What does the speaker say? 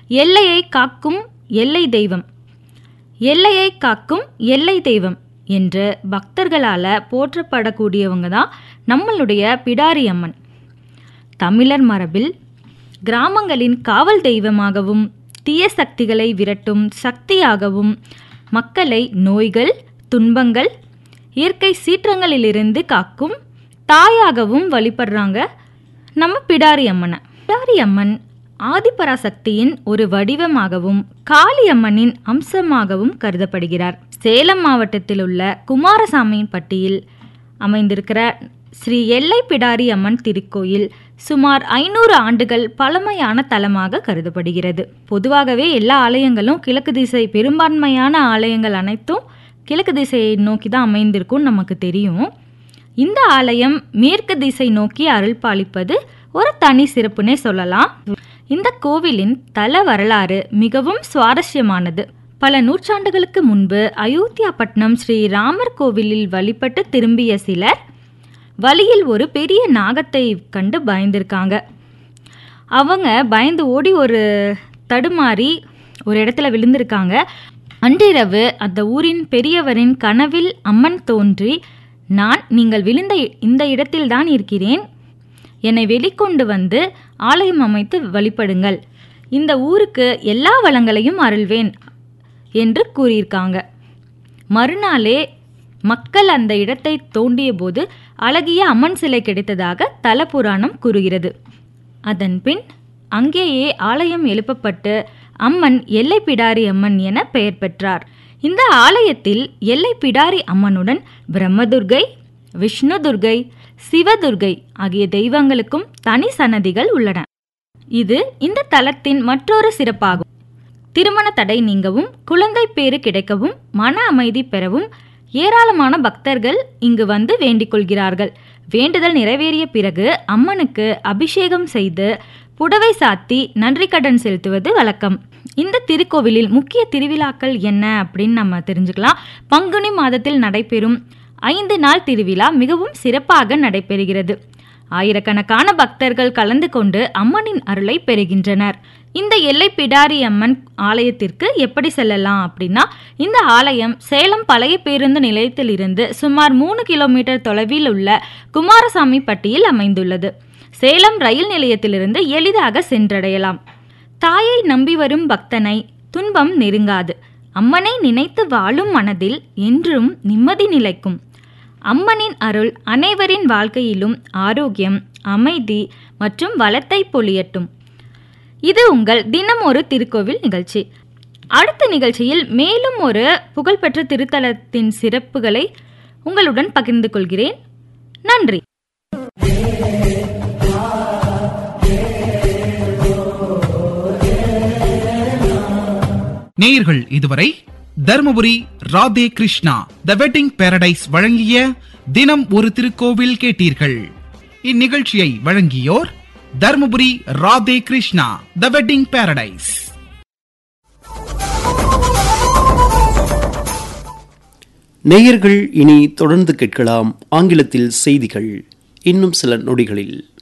எல்லையை காக்கும் எல்லை தெய்வம் எல்லையை காக்கும் எல்லை தெய்வம் என்று பக்தர்களால் போற்றப்படக்கூடியவங்க தான் நம்மளுடைய பிடாரி அம்மன் தமிழர் மரபில் கிராமங்களின் காவல் தெய்வமாகவும் தீய சக்திகளை விரட்டும் சக்தியாகவும் மக்களை நோய்கள் துன்பங்கள் இயற்கை சீற்றங்களிலிருந்து காக்கும் தாயாகவும் வழிபடுறாங்க நம்ம பிடாரி அம்மனை பிடாரி அம்மன் ஆதிபராசக்தியின் ஒரு வடிவமாகவும் காளியம்மனின் அம்சமாகவும் கருதப்படுகிறார் சேலம் மாவட்டத்தில் உள்ள குமாரசாமி பட்டியில் அமைந்திருக்கிற ஸ்ரீ எல்லை பிடாரி அம்மன் திருக்கோயில் சுமார் ஐநூறு ஆண்டுகள் பழமையான தலமாக கருதப்படுகிறது பொதுவாகவே எல்லா ஆலயங்களும் கிழக்கு திசை பெரும்பான்மையான ஆலயங்கள் அனைத்தும் கிழக்கு திசையை நோக்கி தான் அமைந்திருக்கும் நமக்கு தெரியும் இந்த ஆலயம் மேற்கு திசை நோக்கி அருள் பாலிப்பது ஒரு தனி சிறப்புனே சொல்லலாம் இந்த கோவிலின் தல வரலாறு மிகவும் சுவாரஸ்யமானது பல நூற்றாண்டுகளுக்கு முன்பு அயோத்தியாபட்டினம் ஸ்ரீ ராமர் கோவிலில் வழிபட்டு திரும்பிய சிலர் வழியில் ஒரு பெரிய நாகத்தை கண்டு பயந்திருக்காங்க அவங்க பயந்து ஓடி ஒரு தடுமாறி ஒரு இடத்துல விழுந்திருக்காங்க அன்றிரவு அந்த ஊரின் பெரியவரின் கனவில் அம்மன் தோன்றி நான் நீங்கள் விழுந்த இந்த இடத்தில்தான் இருக்கிறேன் என்னை வெளிக்கொண்டு வந்து ஆலயம் அமைத்து வழிபடுங்கள் இந்த ஊருக்கு எல்லா வளங்களையும் அருள்வேன் என்று கூறியிருக்காங்க மறுநாளே மக்கள் அந்த இடத்தை தோண்டிய போது அழகிய அம்மன் சிலை கிடைத்ததாக தல புராணம் கூறுகிறது அதன் பின் அங்கேயே ஆலயம் எழுப்பப்பட்டு அம்மன் எல்லை பிடாரி அம்மன் என பெயர் பெற்றார் இந்த ஆலயத்தில் எல்லை பிடாரி அம்மனுடன் பிரம்மதுர்கை விஷ்ணு துர்கை சிவதுர்கை ஆகிய தெய்வங்களுக்கும் தனி சன்னதிகள் உள்ளன இது இந்த தலத்தின் மற்றொரு சிறப்பாகும் திருமண தடை நீங்கவும் குழந்தை பேறு கிடைக்கவும் மன அமைதி பெறவும் ஏராளமான பக்தர்கள் இங்கு வந்து வேண்டிக் கொள்கிறார்கள் வேண்டுதல் நிறைவேறிய பிறகு அம்மனுக்கு அபிஷேகம் செய்து புடவை சாத்தி நன்றி கடன் செலுத்துவது வழக்கம் இந்த திருக்கோவிலில் முக்கிய திருவிழாக்கள் என்ன அப்படின்னு நம்ம தெரிஞ்சுக்கலாம் பங்குனி மாதத்தில் நடைபெறும் ஐந்து நாள் திருவிழா மிகவும் சிறப்பாக நடைபெறுகிறது ஆயிரக்கணக்கான பக்தர்கள் கலந்து கொண்டு அம்மனின் அருளை பெறுகின்றனர் இந்த எல்லை பிடாரி அம்மன் ஆலயத்திற்கு எப்படி செல்லலாம் அப்படின்னா இந்த ஆலயம் சேலம் பழைய பேருந்து நிலையத்தில் இருந்து சுமார் மூணு கிலோமீட்டர் தொலைவில் உள்ள குமாரசாமி பட்டியில் அமைந்துள்ளது சேலம் ரயில் நிலையத்திலிருந்து எளிதாக சென்றடையலாம் தாயை நம்பி வரும் பக்தனை துன்பம் நெருங்காது அம்மனை நினைத்து வாழும் மனதில் என்றும் நிம்மதி நிலைக்கும் அம்மனின் அருள் அனைவரின் வாழ்க்கையிலும் ஆரோக்கியம் அமைதி மற்றும் வளத்தை பொழியட்டும் இது உங்கள் தினம் ஒரு திருக்கோவில் நிகழ்ச்சி அடுத்த நிகழ்ச்சியில் மேலும் ஒரு புகழ்பெற்ற திருத்தலத்தின் சிறப்புகளை உங்களுடன் பகிர்ந்து கொள்கிறேன் நன்றி நேயர்கள் இதுவரை Dharmapuri Radhe Krishna the wedding paradise வழங்கிய தினம் ஒரு திருக்கோவில் கேட்டீர்கள் இந்நிகழ்ச்சியை வழங்கியோர் Dharmapuri Radhe Krishna the wedding paradise நேயர்கள் இனி தொடர்ந்து கேட்கலாம் ஆங்கிலத்தில் செய்திகள் இன்னும் சில நொடிகளில்